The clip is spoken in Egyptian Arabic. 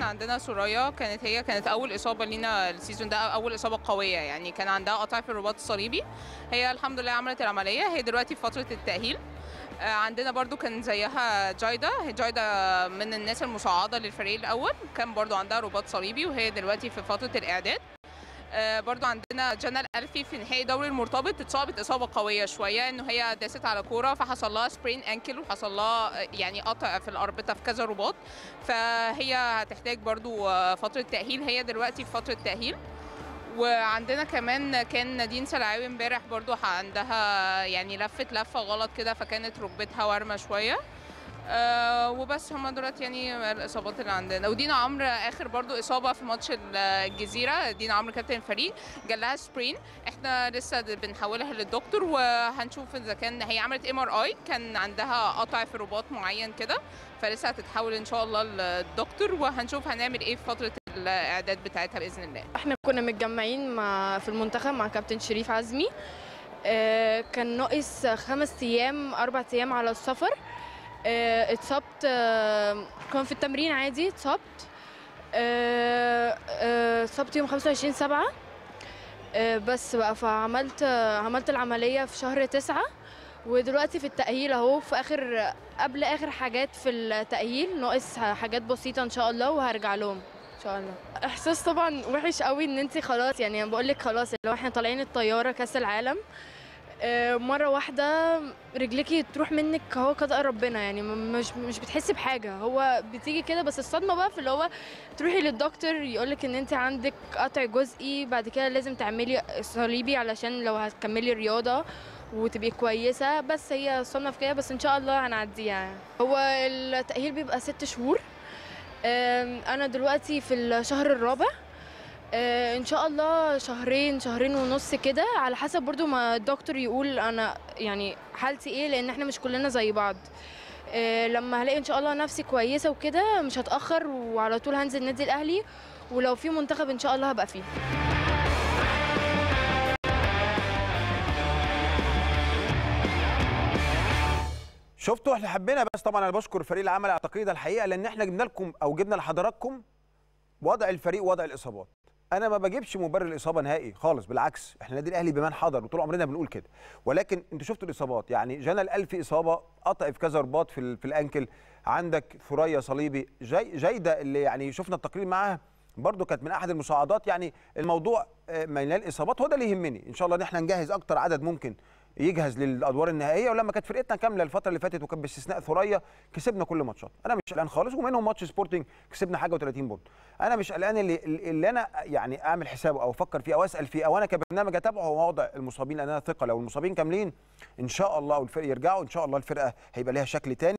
عندنا سوريا كانت هي كانت اول اصابه لينا السيزون ده اول اصابه قويه يعني كان عندها قطع في الرباط الصليبي هي الحمد لله عملت العمليه هي دلوقتي في فتره التاهيل آه، عندنا برضو كان زيها جايدا هي جايدا من الناس المصعده للفريق الاول كان برضو عندها رباط صليبي وهي دلوقتي في فتره الاعداد آه، برضو عندنا جنى الألفي في نهائي دوري المرتبط اتصابت إصابة قوية شوية إنه هي داست على كورة فحصل لها سبرين أنكل وحصل لها آه، يعني قطع في الأربطة في كذا رباط فهي هتحتاج برضو آه، فترة تأهيل هي دلوقتي في فترة تأهيل وعندنا كمان كان نادين سلعاوي امبارح برضو عندها يعني لفت لفة غلط كده فكانت ركبتها وارمة شوية آه وبس هما دلوقتي يعني الاصابات اللي عندنا ودينا عمرو اخر برضو اصابه في ماتش الجزيره دينا عمرو كابتن الفريق جالها سبرين احنا لسه بنحولها للدكتور وهنشوف اذا كان هي عملت ام ار اي كان عندها قطع في رباط معين كده فلسه هتتحول ان شاء الله للدكتور وهنشوف هنعمل ايه في فتره الاعداد بتاعتها باذن الله احنا كنا متجمعين مع في المنتخب مع كابتن شريف عزمي آه، كان ناقص خمس ايام اربع ايام على السفر آه، اتصبت آه، كان في التمرين عادي اتصبت آه، آه، اتصبت يوم 25 سبعة آه، بس بقى فعملت آه، عملت العملية في شهر تسعة ودلوقتي في التأهيل اهو في اخر قبل اخر حاجات في التأهيل ناقص حاجات بسيطة ان شاء الله وهرجع لهم ان شاء الله احساس طبعا وحش قوي ان انت خلاص يعني انا بقول لك خلاص لو احنا طالعين الطياره كاس العالم آه، مره واحده رجليكي تروح منك هو قضاء ربنا يعني م- مش مش بتحسي بحاجه هو بتيجي كده بس الصدمه بقى في اللي هو تروحي للدكتور يقولك ان انت عندك قطع جزئي بعد كده لازم تعملي صليبي علشان لو هتكملي الرياضه وتبقي كويسه بس هي صدمه في كده بس ان شاء الله هنعديها يعني. هو التاهيل بيبقى ست شهور آم، انا دلوقتي في الشهر الرابع آه، ان شاء الله شهرين شهرين ونص كده على حسب برضو ما الدكتور يقول انا يعني حالتي ايه لان احنا مش كلنا زي بعض آه، لما هلاقي ان شاء الله نفسي كويسه وكده مش هتاخر وعلى طول هنزل النادي الاهلي ولو في منتخب ان شاء الله هبقى فيه شفتوا احنا حبينا بس طبعا انا بشكر فريق العمل على التقرير ده الحقيقه لان احنا جبنا لكم او جبنا لحضراتكم وضع الفريق وضع الاصابات انا ما بجيبش مبرر الاصابه نهائي خالص بالعكس احنا النادي الاهلي بمن حضر وطول عمرنا بنقول كده ولكن انتوا شفتوا الاصابات يعني جنى الالفي اصابه قطع في كذا رباط في, ال- في الانكل عندك ثريا صليبي جاي جيده اللي يعني شفنا التقرير معاها برضو كانت من احد المساعدات يعني الموضوع آه، مليان الاصابات هو ده اللي يهمني ان شاء الله ان احنا نجهز اكتر عدد ممكن يجهز للادوار النهائيه ولما كانت فرقتنا كامله الفتره اللي فاتت وكان باستثناء ثريا كسبنا كل ماتشات انا مش قلقان خالص ومنهم ماتش سبورتنج كسبنا حاجه و30 بونت انا مش قلقان اللي, اللي انا يعني اعمل حسابه او افكر فيه او اسال فيه او انا كبرنامج اتابعه هو وضع المصابين لان انا ثقه لو المصابين كاملين ان شاء الله والفرق يرجعوا ان شاء الله الفرقه هيبقى ليها شكل تاني